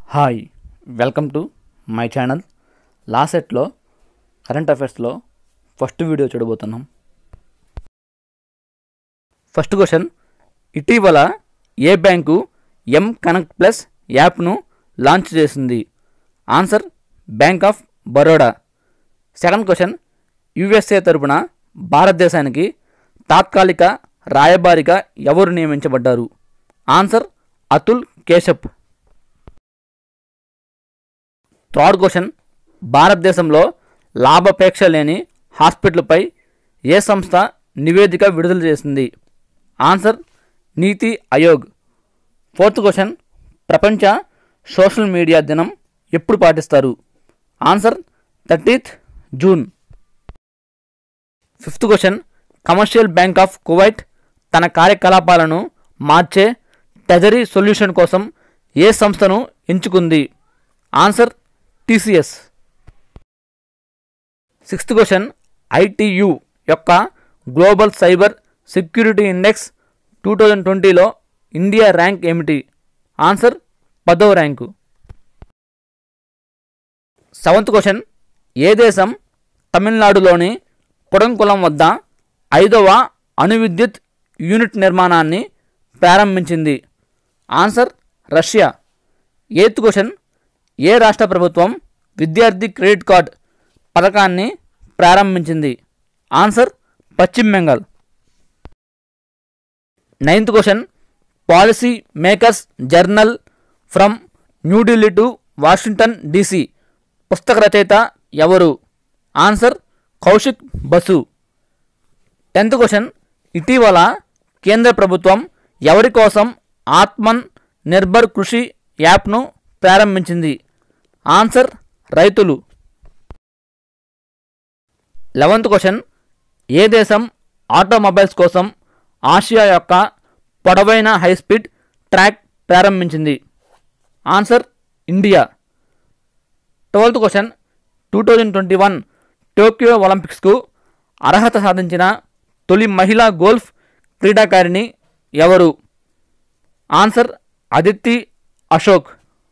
hi welcome to my channel లాసెట్లో current అఫైర్స్లో first video చూడబోతున్నాం ఫస్ట్ క్వశ్చన్ ఇటీవల ఏ బ్యాంకు ఎం కనెక్ట్ ప్లస్ యాప్ను లాంచ్ చేసింది answer bank of Baroda second question USA తరపున భారతదేశానికి తాత్కాలిక రాయబారిగా ఎవరు నియమించబడ్డారు answer Atul Keshap third question భారతదేశంలో లాభాపేక్ష లేని హాస్పిటల్పై ఏ సంస్థ నివేదిక విడుదల చేసింది answer NITI Aayog fourth question ప్రపంచ సోషల్ మీడియా దినం ఎప్పుడు పాటిస్తారు answer thirtieth June fifth question commercial bank of Kuwait తన కార్యకలాపాలను మార్చే ట్రెజరీ సొల్యూషన్ కోసం ఏ సంస్థను ఎంచుకుంది answer TCS sixth question ITU యొక్క global cyber security index two thousand ట్వంటీలో ఇండియా ర్యాంక్ ఏమిటి ఆన్సర్ పదవ ర్యాంకు సెవెంత్ క్వశ్చన్ ఏ దేశం తమిళనాడులోని కుడంకులం వద్ద ఐదవ అణు విద్యుత్ యూనిట్ నిర్మాణాన్ని ప్రారంభించింది ఆన్సర్ రష్యా ఎయిత్ క్వశ్చన్ ఏ రాష్ట్ర ప్రభుత్వం విద్యార్థి క్రెడిట్ కార్డ్ పథకాన్ని ప్రారంభించింది ఆన్సర్ పశ్చిమ Bengal ninth question policy makers journal from New Delhi to Washington DC పుస్తక రచయిత ఎవరు answer Kaushik Basu tenth question ఇటీవల కేంద్ర ప్రభుత్వం ఎవరి కోసం ఆత్మన్ నిర్భర్ కృషి యాప్ను ప్రారంభించింది ఆన్సర్ రైతులు లెవెంత్ క్వశ్చన్ ఏ దేశం ఆటోమొబైల్స్ కోసం ఆసియా యొక్క పొడవైన హైస్పీడ్ ట్రాక్ ప్రారంభించింది answer India twelfth question two thousand twenty one Tokyo ఒలింపిక్స్కు అర్హత సాధించిన తొలి మహిళా గోల్ఫ్ క్రీడాకారిణి ఎవరు answer Aditi Ashok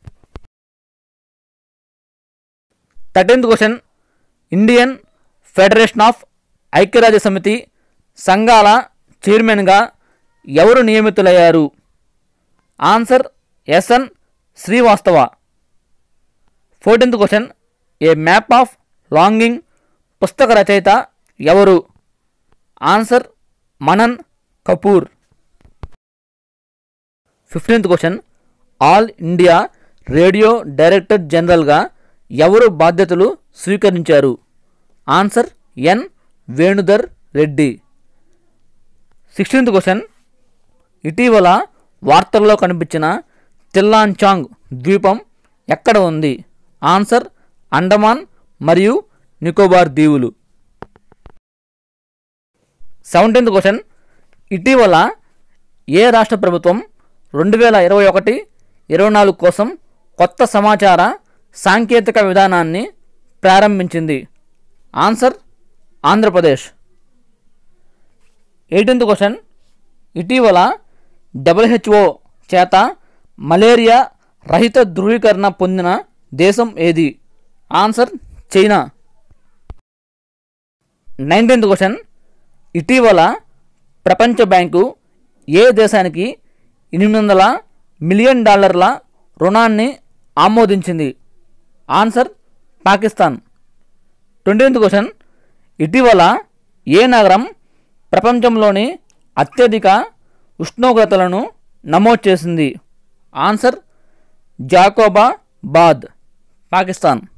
thirteenth question Indian federation of ఐక్యరాజ్య సమితి సంఘాల చైర్మన్గా ఎవరు నియమితులయ్యారు answer SN Srivastava fourteenth question a map of longing పుస్తక రచయిత ఎవరు answer Manan Kapoor fifteenth question all India radio director జనరల్గా ఎవరు బాధ్యతలు స్వీకరించారు answer N Venudhar Reddy sixteenth question ఇటీవల వార్తల్లో కనిపించిన తిల్లాంచాంగ్ ద్వీపం ఎక్కడ ఉంది ఆన్సర్ అండమాన్ మరియు నికోబార్ దీవులు సెవెంటీన్త్ క్వశ్చన్ ఇటీవల ఏ రాష్ట్ర ప్రభుత్వం రెండు వేల ఇరవై ఒకటి ఇరవై నాలుగు కోసం కొత్త సమాచార సాంకేతిక విధానాన్ని ప్రారంభించింది ఆన్సర్ ఆంధ్రప్రదేశ్ ఎయిటీన్త్ క్వశ్చన్ ఇటీవల డబ్ల్యూహెచ్ఓ చేత మలేరియా రహిత ధృవీకరణ పొందిన దేశం ఏది ఆన్సర్ చైనా నైన్టీన్త్ క్వశ్చన్ ఇటీవల ప్రపంచ బ్యాంకు ఏ దేశానికి ఎనిమిది వందల మిలియన్ డాలర్ల రుణాన్ని ఆమోదించింది ఆన్సర్ పాకిస్తాన్ ట్వంటీన్త్ క్వశ్చన్ ఇటీవల ఏ నగరం ప్రపంచంలోని అత్యధిక ఉష్ణోగ్రతలను నమోదు చేసింది ఆన్సర్ జాకోబాబాద్ పాకిస్తాన్